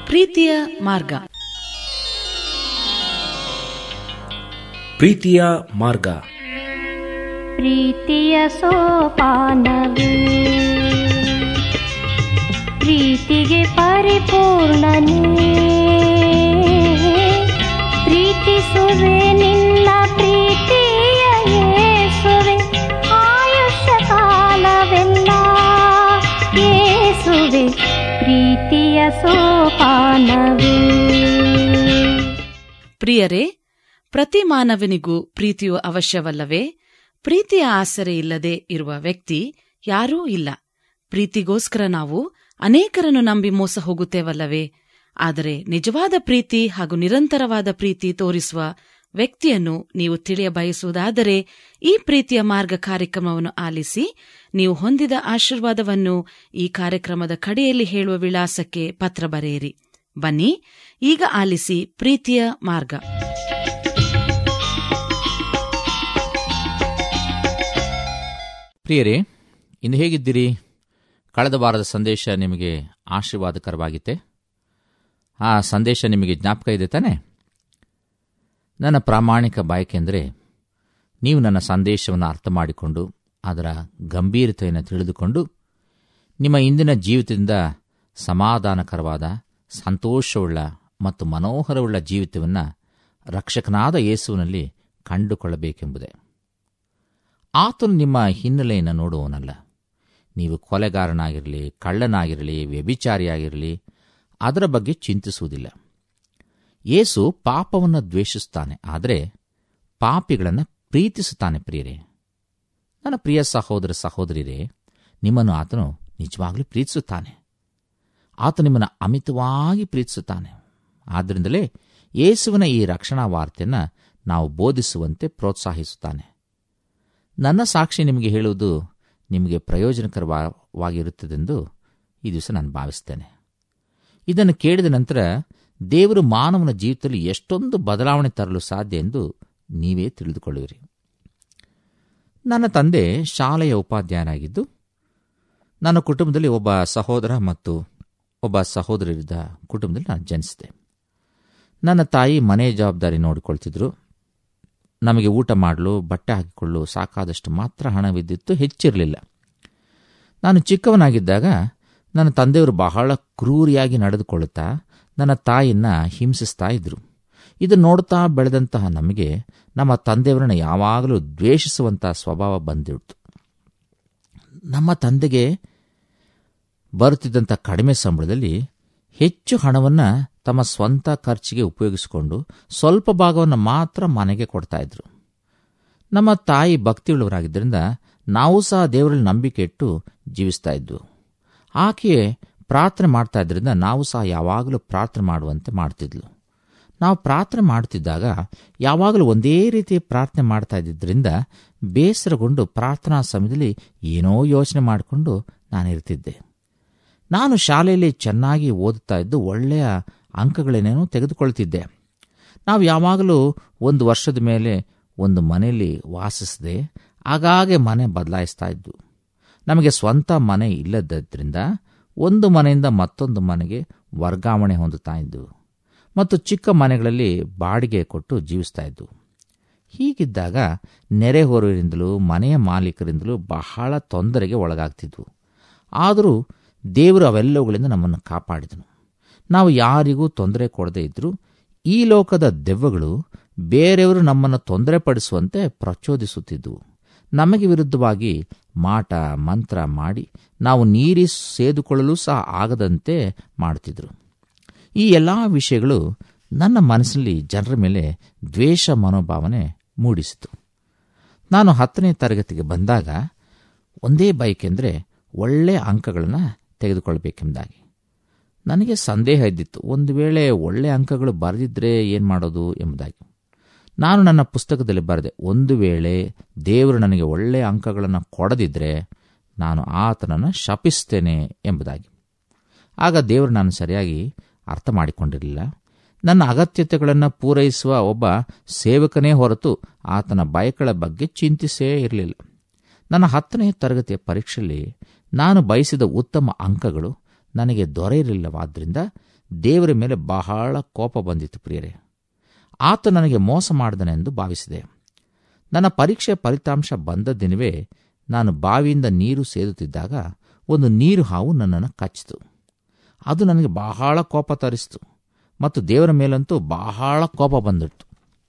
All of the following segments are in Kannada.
ಪ್ರೀತಿಯ ಮಾರ್ಗ ಪ್ರೀತಿಯ ಮಾರ್ಗ ಪ್ರೀತಿಯ ಸೋಪಾನವೇ ಪ್ರೀತಿಗೆ ಪರಿಪೂರ್ಣನೇ ಪ್ರೀತಿಸುವೆ ನಿನ್ನ ಪ್ರೀತಿಯ ಯೇಸುವೆ ಆಯುಷ್ಯ ಕಾಲವೆಲ್ಲ ಯೇಸುವೆ ಪ್ರೀತಿಯ ಸೋಪಾನವೇ ಪ್ರಿಯರೇ ಪ್ರತಿ ಮಾನವನಿಗೂ ಪ್ರೀತಿಯು ಅವಶ್ಯವಲ್ಲವೇ ಪ್ರೀತಿಯ ಆಸರೆ ಇಲ್ಲದೆ ಇರುವ ವ್ಯಕ್ತಿ ಯಾರೂ ಇಲ್ಲ ಪ್ರೀತಿಗೋಸ್ಕರ ನಾವು ಅನೇಕರನ್ನು ನಂಬಿ ಮೋಸ ಹೋಗುತ್ತೇವಲ್ಲವೇ ಆದರೆ ನಿಜವಾದ ಪ್ರೀತಿ ಹಾಗೂ ನಿರಂತರವಾದ ಪ್ರೀತಿ ತೋರಿಸುವ ವ್ಯಕ್ತಿಯನ್ನು ನೀವು ತಿಳಿಯ ಬಯಸುವುದಾದರೆ ಈ ಪ್ರೀತಿಯ ಮಾರ್ಗ ಕಾರ್ಯಕ್ರಮವನ್ನು ಆಲಿಸಿ ನೀವು ಹೊಂದಿದ ಆಶೀರ್ವಾದವನ್ನು ಈ ಕಾರ್ಯಕ್ರಮದ ಕಡೆಯಲ್ಲಿ ಹೇಳುವ ವಿಳಾಸಕ್ಕೆ ಪತ್ರ ಬರೆಯಿರಿ ಬನ್ನಿ ಈಗ ಆಲಿಸಿ ಪ್ರೀತಿಯ ಮಾರ್ಗ ಪ್ರಿಯರೇ ಇನ್ನು ಹೇಗಿದ್ದೀರಿ ಕಳೆದ ವಾರದ ಸಂದೇಶ ನಿಮಗೆ ಆಶೀರ್ವಾದಕರವಾಗಿತ್ತೆ ಆ ಸಂದೇಶ ನಿಮಗೆ ಜ್ಞಾಪಕ ಇದೆ ತಾನೆ ನನ್ನ ಪ್ರಾಮಾಣಿಕ ಬಯಕೆಂದರೆ ನೀವು ನನ್ನ ಸಂದೇಶವನ್ನು ಅರ್ಥ ಮಾಡಿಕೊಂಡು ಅದರ ಗಂಭೀರತೆಯನ್ನು ತಿಳಿದುಕೊಂಡು ನಿಮ್ಮ ಇಂದಿನ ಜೀವಿತದಿಂದ ಸಮಾಧಾನಕರವಾದ ಸಂತೋಷವುಳ್ಳ ಮತ್ತು ಮನೋಹರವುಳ್ಳ ಜೀವಿತವನ್ನು ರಕ್ಷಕನಾದ ಯೇಸುವಿನಲ್ಲಿ ಕಂಡುಕೊಳ್ಳಬೇಕೆಂಬುದೇ ಆತನು ನಿಮ್ಮ ಹಿನ್ನೆಲೆಯನ್ನು ನೋಡುವವನಲ್ಲ ನೀವು ಕೊಲೆಗಾರನಾಗಿರಲಿ ಕಳ್ಳನಾಗಿರಲಿ ವ್ಯಭಿಚಾರಿಯಾಗಿರಲಿ ಅದರ ಬಗ್ಗೆ ಚಿಂತಿಸುವುದಿಲ್ಲ ಯೇಸು ಪಾಪವನ್ನು ದ್ವೇಷಿಸುತ್ತಾನೆ ಆದರೆ ಪಾಪಿಗಳನ್ನು ಪ್ರೀತಿಸುತ್ತಾನೆ ಪ್ರಿಯರೇ ನನ್ನ ಪ್ರಿಯ ಸಹೋದರ ಸಹೋದರಿರೇ ನಿಮ್ಮನ್ನು ಆತನು ನಿಜವಾಗಲೂ ಪ್ರೀತಿಸುತ್ತಾನೆ ಆತ ನಿಮ್ಮನ್ನು ಅಮಿತವಾಗಿ ಪ್ರೀತಿಸುತ್ತಾನೆ ಆದ್ದರಿಂದಲೇ ಯೇಸುವಿನ ಈ ರಕ್ಷಣಾ ವಾರ್ತೆಯನ್ನು ನಾವು ಬೋಧಿಸುವಂತೆ ಪ್ರೋತ್ಸಾಹಿಸುತ್ತಾನೆ ನನ್ನ ಸಾಕ್ಷಿ ನಿಮಗೆ ಹೇಳುವುದು ನಿಮಗೆ ಪ್ರಯೋಜನಕರವಾಗಿರುತ್ತದೆಂದು ಈ ದಿವಸ ನಾನು ಭಾವಿಸ್ತೇನೆ ಇದನ್ನು ಕೇಳಿದ ನಂತರ ದೇವರು ಮಾನವನ ಜೀವಿತದಲ್ಲಿ ಎಷ್ಟೊಂದು ಬದಲಾವಣೆ ತರಲು ಸಾಧ್ಯ ಎಂದು ನೀವೇ ತಿಳಿದುಕೊಳ್ಳುವಿರಿ ನನ್ನ ತಂದೆ ಶಾಲೆಯ ಉಪಾಧ್ಯಾಯನಾಗಿದ್ದು ನನ್ನ ಕುಟುಂಬದಲ್ಲಿ ಒಬ್ಬ ಸಹೋದರ ಮತ್ತು ಒಬ್ಬ ಸಹೋದರರಿದ್ದ ಕುಟುಂಬದಲ್ಲಿ ನಾನು ಜನಿಸಿದೆ ನನ್ನ ತಾಯಿ ಮನೆ ಜವಾಬ್ದಾರಿ ನೋಡಿಕೊಳ್ತಿದ್ರು ನಮಗೆ ಊಟ ಮಾಡಲು ಬಟ್ಟೆ ಹಾಕಿಕೊಳ್ಳಲು ಸಾಕಾದಷ್ಟು ಮಾತ್ರ ಹಣವಿದ್ದಿತ್ತು ಹೆಚ್ಚಿರಲಿಲ್ಲ ನಾನು ಚಿಕ್ಕವನಾಗಿದ್ದಾಗ ನನ್ನ ತಂದೆಯವರು ಬಹಳ ಕ್ರೂರಿಯಾಗಿ ನಡೆದುಕೊಳ್ಳುತ್ತಾ ನನ್ನ ತಾಯಿಯನ್ನ ಹಿಂಸಿಸ್ತಾ ಇದ್ರು ಇದನ್ನು ನೋಡುತ್ತಾ ಬೆಳೆದಂತಹ ನಮಗೆ ನಮ್ಮ ತಂದೆಯವರನ್ನ ಯಾವಾಗಲೂ ದ್ವೇಷಿಸುವಂತಹ ಸ್ವಭಾವ ಬಂದಿಡ್ತು ನಮ್ಮ ತಂದೆಗೆ ಬರುತ್ತಿದ್ದಂಥ ಕಡಿಮೆ ಸಂಬಳದಲ್ಲಿ ಹೆಚ್ಚು ಹಣವನ್ನು ತಮ್ಮ ಸ್ವಂತ ಖರ್ಚಿಗೆ ಉಪಯೋಗಿಸಿಕೊಂಡು ಸ್ವಲ್ಪ ಭಾಗವನ್ನು ಮಾತ್ರ ಮನೆಗೆ ಕೊಡ್ತಾ ಇದ್ರು ನಮ್ಮ ತಾಯಿ ಭಕ್ತಿಯುಳ್ಳವರಾಗಿದ್ದರಿಂದ ನಾವು ಸಹ ದೇವರಲ್ಲಿ ನಂಬಿಕೆ ಇಟ್ಟು ಜೀವಿಸ್ತಾ ಇದ್ವು ಆಕೆಯೇ ಪ್ರಾರ್ಥನೆ ಮಾಡ್ತಾ ಇದ್ರಿಂದ ನಾವು ಸಹ ಯಾವಾಗಲೂ ಪ್ರಾರ್ಥನೆ ಮಾಡುವಂತೆ ಮಾಡ್ತಿದ್ಲು ನಾವು ಪ್ರಾರ್ಥನೆ ಮಾಡುತ್ತಿದ್ದಾಗ ಯಾವಾಗಲೂ ಒಂದೇ ರೀತಿ ಪ್ರಾರ್ಥನೆ ಮಾಡ್ತಾ ಇದ್ದಿದ್ದರಿಂದ ಬೇಸರಗೊಂಡು ಪ್ರಾರ್ಥನಾ ಸಮಯದಲ್ಲಿ ಏನೋ ಯೋಚನೆ ಮಾಡಿಕೊಂಡು ನಾನಿರ್ತಿದ್ದೆ ನಾನು ಶಾಲೆಯಲ್ಲಿ ಚೆನ್ನಾಗಿ ಓದುತ್ತಾ ಇದ್ದು ಒಳ್ಳೆಯ ಅಂಕಗಳೇನೇನೋ ತೆಗೆದುಕೊಳ್ತಿದ್ದೆ ನಾವು ಯಾವಾಗಲೂ ಒಂದು ವರ್ಷದ ಮೇಲೆ ಒಂದು ಮನೆಯಲ್ಲಿ ವಾಸಿಸದೆ ಆಗಾಗ್ಗೆ ಮನೆ ಬದಲಾಯಿಸ್ತಾ ಇದ್ದು ನಮಗೆ ಸ್ವಂತ ಮನೆ ಇಲ್ಲದ್ದರಿಂದ ಒಂದು ಮನೆಯಿಂದ ಮತ್ತೊಂದು ಮನೆಗೆ ವರ್ಗಾವಣೆ ಹೊಂದುತ್ತಾ ಇದ್ದವು ಮತ್ತು ಚಿಕ್ಕ ಮನೆಗಳಲ್ಲಿ ಬಾಡಿಗೆ ಕೊಟ್ಟು ಜೀವಿಸ್ತಾ ಇದ್ದವು ಹೀಗಿದ್ದಾಗ ನೆರೆಹೊರೆಯಿಂದಲೂ ಮನೆಯ ಮಾಲೀಕರಿಂದಲೂ ಬಹಳ ತೊಂದರೆಗೆ ಒಳಗಾಗ್ತಿದ್ವು ಆದರೂ ದೇವರು ಅವೆಲ್ಲವುಗಳಿಂದ ನಮ್ಮನ್ನು ಕಾಪಾಡಿದನು ನಾವು ಯಾರಿಗೂ ತೊಂದರೆ ಕೊಡದೇ ಇದ್ದರೂ ಈ ಲೋಕದ ದೆವ್ವಗಳು ಬೇರೆಯವರು ನಮ್ಮನ್ನು ತೊಂದರೆಪಡಿಸುವಂತೆ ಪ್ರಚೋದಿಸುತ್ತಿದ್ದವು ನಮಗೆ ವಿರುದ್ಧವಾಗಿ ಮಾಟ ಮಂತ್ರ ಮಾಡಿ ನಾವು ನೀರಿ ಸೇದುಕೊಳ್ಳಲು ಸಹ ಆಗದಂತೆ ಮಾಡುತ್ತಿದ್ದರು ಈ ಎಲ್ಲ ವಿಷಯಗಳು ನನ್ನ ಮನಸ್ಸಿನಲ್ಲಿ ಜನರ ಮೇಲೆ ದ್ವೇಷ ಮನೋಭಾವನೆ ಮೂಡಿಸಿತು ನಾನು ಹತ್ತನೇ ತರಗತಿಗೆ ಬಂದಾಗ ಒಂದೇ ಬೈಕೆಂದರೆ ಒಳ್ಳೆಯ ಅಂಕಗಳನ್ನು ತೆಗೆದುಕೊಳ್ಬೇಕೆಂಬುದಾಗಿ ನನಗೆ ಸಂದೇಹ ಇದ್ದಿತ್ತು ಒಂದು ವೇಳೆ ಒಳ್ಳೆಯ ಅಂಕಗಳು ಬರೆದಿದ್ರೆ ಏನು ಮಾಡೋದು ಎಂಬುದಾಗಿ ನಾನು ನನ್ನ ಪುಸ್ತಕದಲ್ಲಿ ಬರೆದೆ ಒಂದು ವೇಳೆ ದೇವರು ನನಗೆ ಒಳ್ಳೆಯ ಅಂಕಗಳನ್ನು ಕೊಡದಿದ್ದರೆ ನಾನು ಆತನನ್ನು ಶಪಿಸ್ತೇನೆ ಎಂಬುದಾಗಿ ಆಗ ದೇವರು ನಾನು ಸರಿಯಾಗಿ ಅರ್ಥ ಮಾಡಿಕೊಂಡಿರಲಿಲ್ಲ ನನ್ನ ಅಗತ್ಯತೆಗಳನ್ನು ಪೂರೈಸುವ ಒಬ್ಬ ಸೇವಕನೇ ಹೊರತು ಆತನ ಬಯಕೆಗಳ ಬಗ್ಗೆ ಚಿಂತಿಸೇ ಇರಲಿಲ್ಲ ನನ್ನ ಹತ್ತನೇ ತರಗತಿಯ ಪರೀಕ್ಷೆಯಲ್ಲಿ ನಾನು ಬಯಸಿದ ಉತ್ತಮ ಅಂಕಗಳು ನನಗೆ ದೊರೆಯಲಿಲ್ಲವಾದ್ದರಿಂದ ದೇವರ ಮೇಲೆ ಬಹಳ ಕೋಪ ಬಂದಿತು ಪ್ರಿಯರೇ ಆತ ನನಗೆ ಮೋಸ ಮಾಡಿದನೆಂದು ಭಾವಿಸಿದೆ ನನ್ನ ಪರೀಕ್ಷೆ ಫಲಿತಾಂಶ ಬಂದ ದಿನವೇ ನಾನು ಬಾವಿಯಿಂದ ನೀರು ಸೇದುತ್ತಿದ್ದಾಗ ಒಂದು ನೀರು ಹಾವು ನನ್ನನ್ನು ಕಚ್ಚಿತು ಅದು ನನಗೆ ಬಹಳ ಕೋಪ ತರಿಸಿತು ಮತ್ತು ದೇವರ ಮೇಲಂತೂ ಬಹಳ ಕೋಪ ಬಂದಿತ್ತು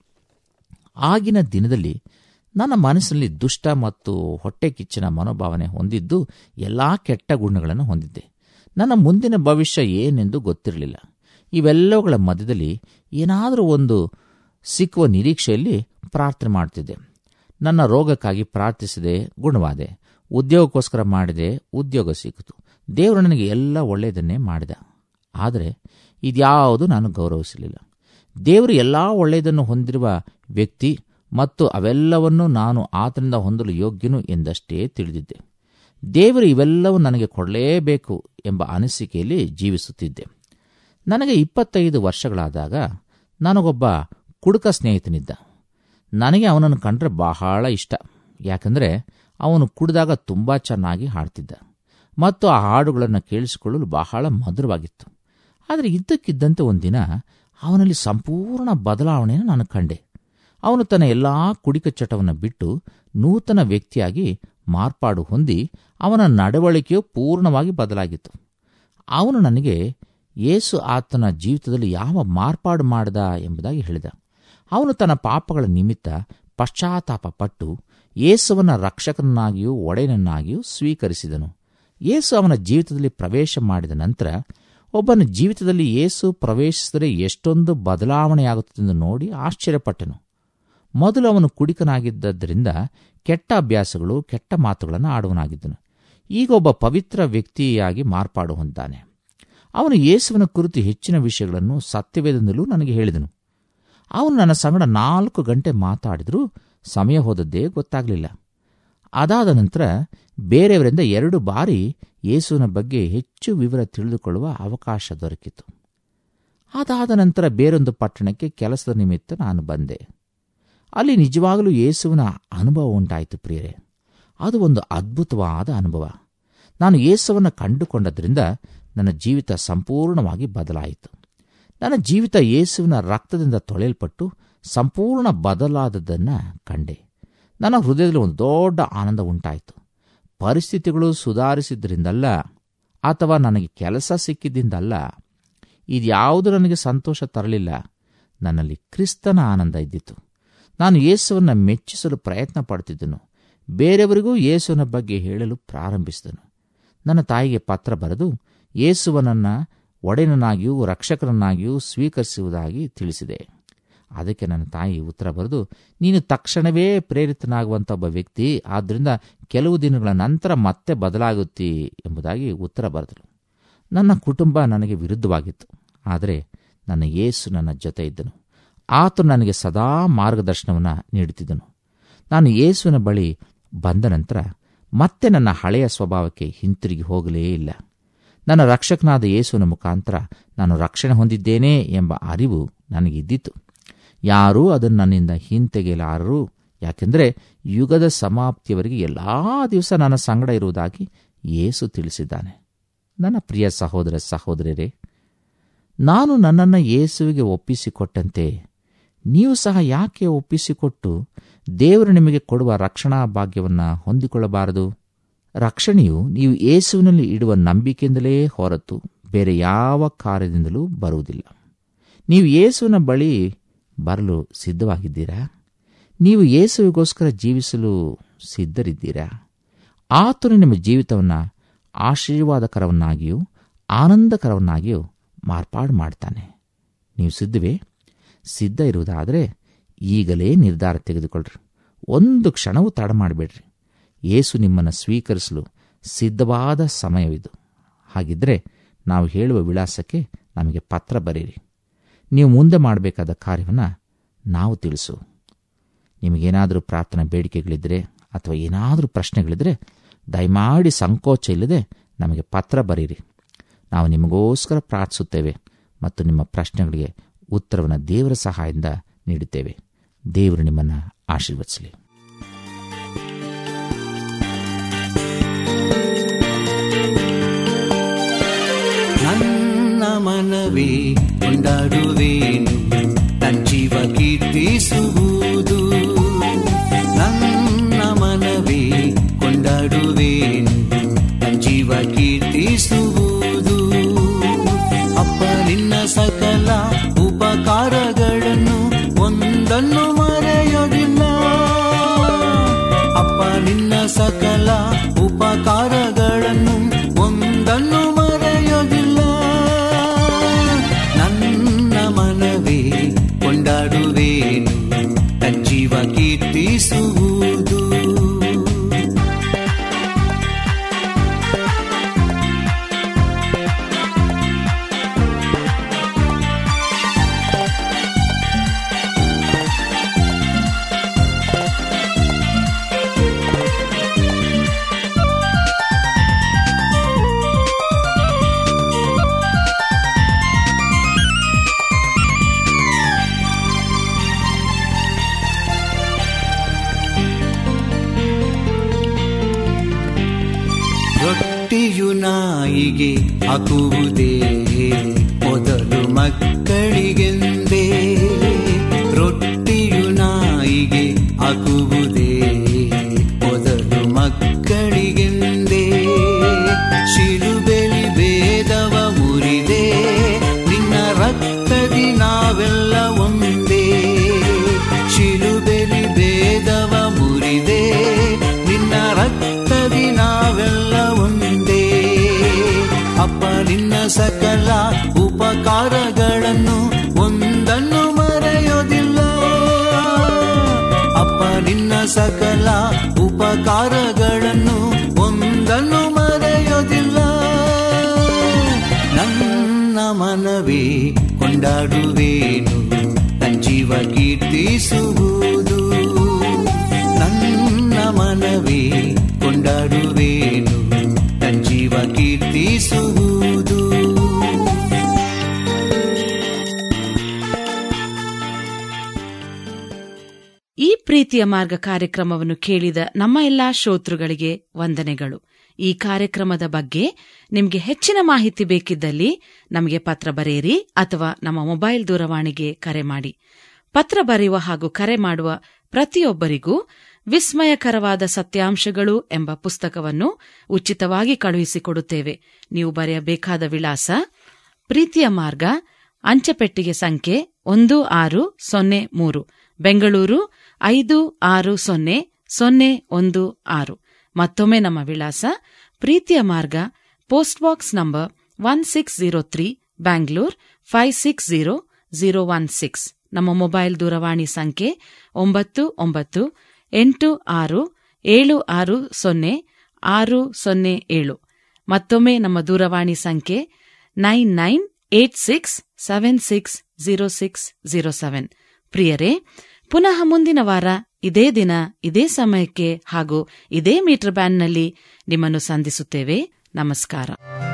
ಆಗಿನ ದಿನದಲ್ಲಿ ನನ್ನ ಮನಸ್ಸಿನಲ್ಲಿ ದುಷ್ಟ ಮತ್ತು ಹೊಟ್ಟೆ ಕಿಚ್ಚಿನ ಮನೋಭಾವನೆ ಹೊಂದಿದ್ದು ಎಲ್ಲಾ ಕೆಟ್ಟ ಗುಣಗಳನ್ನು ಹೊಂದಿದ್ದೆ ನನ್ನ ಮುಂದಿನ ಭವಿಷ್ಯ ಏನೆಂದು ಗೊತ್ತಿರಲಿಲ್ಲ ಇವೆಲ್ಲವುಗಳ ಮಧ್ಯದಲ್ಲಿ ಏನಾದರೂ ಒಂದು ಸಿಕ್ಕುವ ನಿರೀಕ್ಷೆಯಲ್ಲಿ ಪ್ರಾರ್ಥನೆ ಮಾಡ್ತಿದ್ದೆ ನನ್ನ ರೋಗಕ್ಕಾಗಿ ಪ್ರಾರ್ಥಿಸಿದೆ ಗುಣವಾದೆ ಉದ್ಯೋಗಕ್ಕೋಸ್ಕರ ಮಾಡಿದೆ ಉದ್ಯೋಗ ಸಿಕ್ಕಿತು ದೇವರು ನನಗೆ ಎಲ್ಲ ಒಳ್ಳೆಯದನ್ನೇ ಮಾಡಿದ ಆದರೆ ಇದ್ಯಾವುದು ನಾನು ಗೌರವಿಸಲಿಲ್ಲ ದೇವರು ಎಲ್ಲ ಒಳ್ಳೆಯದನ್ನು ಹೊಂದಿರುವ ವ್ಯಕ್ತಿ ಮತ್ತು ಅವೆಲ್ಲವನ್ನೂ ನಾನು ಆತನಿಂದ ಹೊಂದಲು ಯೋಗ್ಯನು ಎಂದಷ್ಟೇ ತಿಳಿದಿದ್ದೆ ದೇವರು ಇವೆಲ್ಲವೂ ನನಗೆ ಕೊಡಲೇಬೇಕು ಎಂಬ ಅನಿಸಿಕೆಯಲ್ಲಿ ಜೀವಿಸುತ್ತಿದ್ದೆ ನನಗೆ ಇಪ್ಪತ್ತೈದು ವರ್ಷಗಳಾದಾಗ ನನಗೊಬ್ಬ ಕುಡುಕ ಸ್ನೇಹಿತನಿದ್ದ ನನಗೆ ಅವನನ್ನು ಕಂಡ್ರೆ ಬಹಳ ಇಷ್ಟ ಯಾಕಂದರೆ ಅವನು ಕುಡಿದಾಗ ತುಂಬ ಚೆನ್ನಾಗಿ ಹಾಡ್ತಿದ್ದ ಮತ್ತು ಆ ಹಾಡುಗಳನ್ನು ಕೇಳಿಸಿಕೊಳ್ಳಲು ಬಹಳ ಮಧುರವಾಗಿತ್ತು ಆದರೆ ಇದ್ದಕ್ಕಿದ್ದಂತೆ ಒಂದಿನ ಅವನಲ್ಲಿ ಸಂಪೂರ್ಣ ಬದಲಾವಣೆಯನ್ನು ನಾನು ಕಂಡೆ ಅವನು ತನ್ನ ಎಲ್ಲಾ ಕುಡಿಕ ಚಟವನ್ನು ಬಿಟ್ಟು ನೂತನ ವ್ಯಕ್ತಿಯಾಗಿ ಮಾರ್ಪಾಡು ಹೊಂದಿ ಅವನ ನಡವಳಿಕೆಯು ಪೂರ್ಣವಾಗಿ ಬದಲಾಗಿತ್ತು ಅವನು ನನಗೆ ಯೇಸು ಆತನ ಜೀವಿತದಲ್ಲಿ ಯಾವ ಮಾರ್ಪಾಡು ಮಾಡಿದ ಎಂಬುದಾಗಿ ಹೇಳಿದ ಅವನು ತನ್ನ ಪಾಪಗಳ ನಿಮಿತ್ತ ಪಶ್ಚಾತ್ತಾಪ ಪಟ್ಟು ಯೇಸುವನ ರಕ್ಷಕನನ್ನಾಗಿಯೂ ಒಡೆಯನನ್ನಾಗಿಯೂ ಸ್ವೀಕರಿಸಿದನು ಯೇಸು ಅವನ ಜೀವಿತದಲ್ಲಿ ಪ್ರವೇಶ ಮಾಡಿದ ನಂತರ ಒಬ್ಬನ ಜೀವಿತದಲ್ಲಿ ಯೇಸು ಪ್ರವೇಶಿಸಿದರೆ ಎಷ್ಟೊಂದು ಬದಲಾವಣೆಯಾಗುತ್ತದೆಂದು ನೋಡಿ ಆಶ್ಚರ್ಯಪಟ್ಟನು ಮೊದಲು ಅವನು ಕುಡಿಕನಾಗಿದ್ದರಿಂದ ಕೆಟ್ಟ ಅಭ್ಯಾಸಗಳು ಕೆಟ್ಟ ಮಾತುಗಳನ್ನು ಆಡುವನಾಗಿದ್ದನು ಈಗ ಒಬ್ಬ ಪವಿತ್ರ ವ್ಯಕ್ತಿಯಾಗಿ ಮಾರ್ಪಾಡು ಹೊಂದಾನೆ ಅವನು ಯೇಸುವಿನ ಕುರಿತು ಹೆಚ್ಚಿನ ವಿಷಯಗಳನ್ನು ಸತ್ಯವೇದದಲ್ಲೂ ನನಗೆ ಹೇಳಿದನು ಅವನು ನನ್ನ ಸಂಗಡ ನಾಲ್ಕು ಗಂಟೆ ಮಾತಾಡಿದರೂ ಸಮಯ ಹೋದದ್ದೇ ಗೊತ್ತಾಗಲಿಲ್ಲ ಅದಾದ ನಂತರ ಬೇರೆಯವರಿಂದ ಎರಡು ಬಾರಿ ಯೇಸುವಿನ ಬಗ್ಗೆ ಹೆಚ್ಚು ವಿವರ ತಿಳಿದುಕೊಳ್ಳುವ ಅವಕಾಶ ದೊರಕಿತು ಅದಾದ ನಂತರ ಬೇರೊಂದು ಪಟ್ಟಣಕ್ಕೆ ಕೆಲಸದ ನಿಮಿತ್ತ ನಾನು ಬಂದೆ ಅಲ್ಲಿ ನಿಜವಾಗಲೂ ಯೇಸುವಿನ ಅನುಭವ ಉಂಟಾಯಿತು ಪ್ರಿಯರೇ ಅದು ಒಂದು ಅದ್ಭುತವಾದ ಅನುಭವ ನಾನು ಯೇಸುವನ್ನು ಕಂಡುಕೊಂಡದ್ರಿಂದ ನನ್ನ ಜೀವಿತ ಸಂಪೂರ್ಣವಾಗಿ ಬದಲಾಯಿತು ನನ್ನ ಜೀವಿತ ಯೇಸುವಿನ ರಕ್ತದಿಂದ ತೊಳೆಯಲ್ಪಟ್ಟು ಸಂಪೂರ್ಣ ಬದಲಾದದ್ದನ್ನು ಕಂಡೆ ನನ್ನ ಹೃದಯದಲ್ಲಿ ಒಂದು ದೊಡ್ಡ ಆನಂದ ಉಂಟಾಯಿತು ಪರಿಸ್ಥಿತಿಗಳು ಸುಧಾರಿಸಿದ್ರಿಂದಲ್ಲ ಅಥವಾ ನನಗೆ ಕೆಲಸ ಸಿಕ್ಕಿದ್ದಿಂದಲ್ಲ ಇದ್ಯಾವುದು ನನಗೆ ಸಂತೋಷ ತರಲಿಲ್ಲ ನನ್ನಲ್ಲಿ ಕ್ರಿಸ್ತನ ಆನಂದ ಇದ್ದಿತು ನಾನು ಯೇಸುವನ್ನು ಮೆಚ್ಚಿಸಲು ಪ್ರಯತ್ನ ಪಡ್ತಿದ್ದನು ಬೇರೆಯವರಿಗೂ ಯೇಸುವಿನ ಬಗ್ಗೆ ಹೇಳಲು ಪ್ರಾರಂಭಿಸಿದನು ನನ್ನ ತಾಯಿಗೆ ಪತ್ರ ಬರೆದು ಯೇಸುವನನ್ನ ಒಡೆಯನನ್ನಾಗಿಯೂ ರಕ್ಷಕನನ್ನಾಗಿಯೂ ಸ್ವೀಕರಿಸುವುದಾಗಿ ತಿಳಿಸಿದೆ ಅದಕ್ಕೆ ನನ್ನ ತಾಯಿ ಉತ್ತರ ಬರೆದು ನೀನು ತಕ್ಷಣವೇ ಪ್ರೇರಿತನಾಗುವಂಥ ಒಬ್ಬ ವ್ಯಕ್ತಿ ಆದ್ದರಿಂದ ಕೆಲವು ದಿನಗಳ ನಂತರ ಮತ್ತೆ ಬದಲಾಗುತ್ತಿ ಎಂಬುದಾಗಿ ಉತ್ತರ ಬರೆದಳು ನನ್ನ ಕುಟುಂಬ ನನಗೆ ವಿರುದ್ಧವಾಗಿತ್ತು ಆದರೆ ನನ್ನ ಯೇಸು ನನ್ನ ಜೊತೆ ಇದ್ದನು ಆತನು ನನಗೆ ಸದಾ ಮಾರ್ಗದರ್ಶನವನ್ನು ನೀಡುತ್ತಿದ್ದನು ನಾನು ಯೇಸುವಿನ ಬಳಿ ಬಂದ ನಂತರ ಮತ್ತೆ ನನ್ನ ಹಳೆಯ ಸ್ವಭಾವಕ್ಕೆ ಹಿಂತಿರುಗಿ ಹೋಗಲೇ ಇಲ್ಲ ನನ್ನ ರಕ್ಷಕನಾದ ಯೇಸುವಿನ ಮುಖಾಂತರ ನಾನು ರಕ್ಷಣೆ ಹೊಂದಿದ್ದೇನೆ ಎಂಬ ಅರಿವು ನನಗಿದ್ದಿತು ಯಾರೂ ಅದನ್ನು ನನ್ನಿಂದ ಹಿಂತೆಗೆಯಲಾರರು ಯಾಕೆಂದರೆ ಯುಗದ ಸಮಾಪ್ತಿಯವರೆಗೆ ಎಲ್ಲಾ ದಿವಸ ನನ್ನ ಸಂಗಡ ಇರುವುದಾಗಿ ಯೇಸು ತಿಳಿಸಿದ್ದಾನೆ ನನ್ನ ಪ್ರಿಯ ಸಹೋದರ ಸಹೋದರರೇ ನಾನು ನನ್ನನ್ನು ಯೇಸುವಿಗೆ ಒಪ್ಪಿಸಿಕೊಟ್ಟಂತೆ ನೀವು ಸಹ ಯಾಕೆ ಒಪ್ಪಿಸಿಕೊಟ್ಟು ದೇವರು ನಿಮಗೆ ಕೊಡುವ ರಕ್ಷಣಾ ಭಾಗ್ಯವನ್ನು ಹೊಂದಿಕೊಳ್ಳಬಾರದು ರಕ್ಷಣೆಯು ನೀವು ಯೇಸುವಿನಲ್ಲಿ ಇಡುವ ನಂಬಿಕೆಯಿಂದಲೇ ಹೊರತು ಬೇರೆ ಯಾವ ಕಾರ್ಯದಿಂದಲೂ ಬರುವುದಿಲ್ಲ ನೀವು ಯೇಸುವಿನ ಬಳಿ ಬರಲು ಸಿದ್ಧವಾಗಿದ್ದೀರಾ ನೀವು ಯೇಸುವಿಗೋಸ್ಕರ ಜೀವಿಸಲು ಸಿದ್ಧರಿದ್ದೀರಾ ಆತನು ನಿಮ್ಮ ಜೀವಿತವನ್ನು ಆಶೀರ್ವಾದಕರವನ್ನಾಗಿಯೂ ಆನಂದಕರವನ್ನಾಗಿಯೂ ಮಾರ್ಪಾಡು ಮಾಡ್ತಾನೆ ನೀವು ಸಿದ್ಧವೇ ಸಿದ್ಧ ಇರುವುದಾದರೆ ಈಗಲೇ ನಿರ್ಧಾರ ತೆಗೆದುಕೊಳ್ಳ್ರಿ ಒಂದು ಕ್ಷಣವೂ ತಡ ಮಾಡಬೇಡ್ರಿ ಯೇಸು ನಿಮ್ಮನ್ನು ಸ್ವೀಕರಿಸಲು ಸಿದ್ಧವಾದ ಸಮಯವಿದು ಹಾಗಿದ್ರೆ ನಾವು ಹೇಳುವ ವಿಳಾಸಕ್ಕೆ ನಮಗೆ ಪತ್ರ ಬರೀರಿ ನೀವು ಮುಂದೆ ಮಾಡಬೇಕಾದ ಕಾರ್ಯವನ್ನು ನಾವು ತಿಳಿಸು ನಿಮಗೇನಾದರೂ ಪ್ರಾರ್ಥನಾ ಬೇಡಿಕೆಗಳಿದ್ದರೆ ಅಥವಾ ಏನಾದರೂ ಪ್ರಶ್ನೆಗಳಿದ್ದರೆ ದಯಮಾಡಿ ಸಂಕೋಚ ಇಲ್ಲದೆ ನಮಗೆ ಪತ್ರ ಬರೀರಿ ನಾವು ನಿಮಗೋಸ್ಕರ ಪ್ರಾರ್ಥಿಸುತ್ತೇವೆ ಮತ್ತು ನಿಮ್ಮ ಪ್ರಶ್ನೆಗಳಿಗೆ ಉತ್ತರವನ್ನು ದೇವರ ಸಹಾಯದಿಂದ ನೀಡುತ್ತೇವೆ ದೇವರು ನಿಮ್ಮನ್ನು ಆಶೀರ್ವದಿಸಲಿ ನನ್ನ ಮನವೇ ಕೊಂಡಾಡುವೇನು ನನ್ನ ಜೀವ ಕೀರ್ತಿಸುವುದು ನನ್ನ ಮನವೇ ಕೊಂಡಾಡುವೇನು ನನ್ನ ಜೀವ ಕೀರ್ತಿಸುವುದು ಅಪ್ಪ ನಿನ್ನ ಸಕಲ ಉಪಕಾರಗಳನ್ನು ಒಂದನ್ನು ಮರೆಯೋದಿಲ್ಲ ಅಪ್ಪ ನಿನ್ನ ಸಕಲ ಉಪಕಾರಗಳನ್ನು ಒಂದನ್ನು ಮರೆಯೋದಿಲ್ಲ ನನ್ನ ಮನವೇ ಕೊಂಡಾಡುವೇನು ನನ್ನ ಜೀವ ಕೀರ್ತಿಸುವುದು ರೊಟ್ಟಿಯು ನಾಯಿಗೆ ಹಾಕುವುದೇ ಮೊದಲು ಮಕ್ಕಳಿಗೆಂದೇ ರೊಟ್ಟಿಯು ನಾಯಿಗೆ ಹಾಕುವುದೇ ಮೊದಲು ಮಕ್ಕಳಿಗೆಂದೇ ಶಿಲುಬೆಲಿ ಭೇದವ ಮುರಿದೆ ನಿನ್ನ ರಕ್ತದಿ ನಾವೆಲ್ಲ ಒಂದೇ ಶಿಲುಬೆಲಿ ಭೇದವ ಮುರಿದೆ ನಿನ್ನ ರಕ್ತದಿ ನಾವೆಲ್ಲ ಒಂದೇ ಅಪ್ಪ ನಿನ್ನ ಸಕಲ ಉಪಕಾರಗಳನ್ನು ಒಂದನ್ನು ಮರೆಯೋದಿಲ್ಲ ಅಪ್ಪ ನಿನ್ನ ಸಕಲ ಉಪಕಾರಗಳನ್ನು ಒಂದನ್ನು ಮರೆಯೋದಿಲ್ಲ ನನ್ನ ಮನವೇ ಕೊಂಡಾಡುವೇನು ನನ್ನ ಜೀವ ಕೀರ್ತಿಸುವುದು ನನ್ನ ಮನವೇ ಕೊಂಡಾಡುವೇನು ನನ್ನ ಜೀವ ಕೀರ್ತಿಸುವುದು ಈ ಪ್ರೀತಿಯ ಮಾರ್ಗ ಕಾರ್ಯಕ್ರಮವನ್ನು ಕೇಳಿದ ನಮ್ಮ ಎಲ್ಲಾ ಶ್ರೋತೃಗಳಿಗೆ ವಂದನೆಗಳು ಈ ಕಾರ್ಯಕ್ರಮದ ಬಗ್ಗೆ ನಿಮಗೆ ಹೆಚ್ಚಿನ ಮಾಹಿತಿ ಬೇಕಿದ್ದಲ್ಲಿ ನಮಗೆ ಪತ್ರ ಬರೆಯಿರಿ ಅಥವಾ ನಮ್ಮ ಮೊಬೈಲ್ ದೂರವಾಣಿಗೆ ಕರೆ ಮಾಡಿ ಪತ್ರ ಬರೆಯುವ ಹಾಗೂ ಕರೆ ಮಾಡುವ ಪ್ರತಿಯೊಬ್ಬರಿಗೂ ವಿಸ್ಮಯಕರವಾದ ಸತ್ಯಾಂಶಗಳು ಎಂಬ ಪುಸ್ತಕವನ್ನು ಉಚಿತವಾಗಿ ಕಳುಹಿಸಿಕೊಡುತ್ತೇವೆ ನೀವು ಬರೆಯಬೇಕಾದ ವಿಳಾಸ ಪ್ರೀತಿಯ ಮಾರ್ಗ ಅಂಚೆಪೆಟ್ಟಿಗೆ ಸಂಖ್ಯೆ ಒಂದು ಆರು ಸೊನ್ನೆ ಮೂರು ಬೆಂಗಳೂರು ಐದು ಆರು ಸೊನ್ನೆ ಸೊನ್ನೆ ಒಂದು ಆರು ಮತ್ತೊಮ್ಮೆ ನಮ್ಮ ವಿಳಾಸ ಪ್ರೀತಿಯ ಮಾರ್ಗ post box number one six zero three Bangalore five six zero zero one six ನಮ್ಮ ಮೊಬೈಲ್ ದೂರವಾಣಿ ಸಂಖ್ಯೆ ಒಂಬತ್ತು ಒಂಬತ್ತು ಎಂಟು ಆರು ಏಳು ಆರು ಸೊನ್ನೆ ಆರು ಸೊನ್ನೆ ಏಳು ಮತ್ತೊಮ್ಮೆ ನಮ್ಮ ದೂರವಾಣಿ ಸಂಖ್ಯೆ nine nine eight six seven six zero six zero seven ಪ್ರಿಯರೇ ಪುನಃ ಮುಂದಿನ ವಾರ ಇದೇ ದಿನ ಇದೇ ಸಮಯಕ್ಕೆ ಹಾಗೂ ಇದೇ ಮೀಟರ್ ಬ್ಯಾಂಡ್ನಲ್ಲಿ ನಿಮ್ಮನ್ನು ಸಂಧಿಸುತ್ತೇವೆ ನಮಸ್ಕಾರ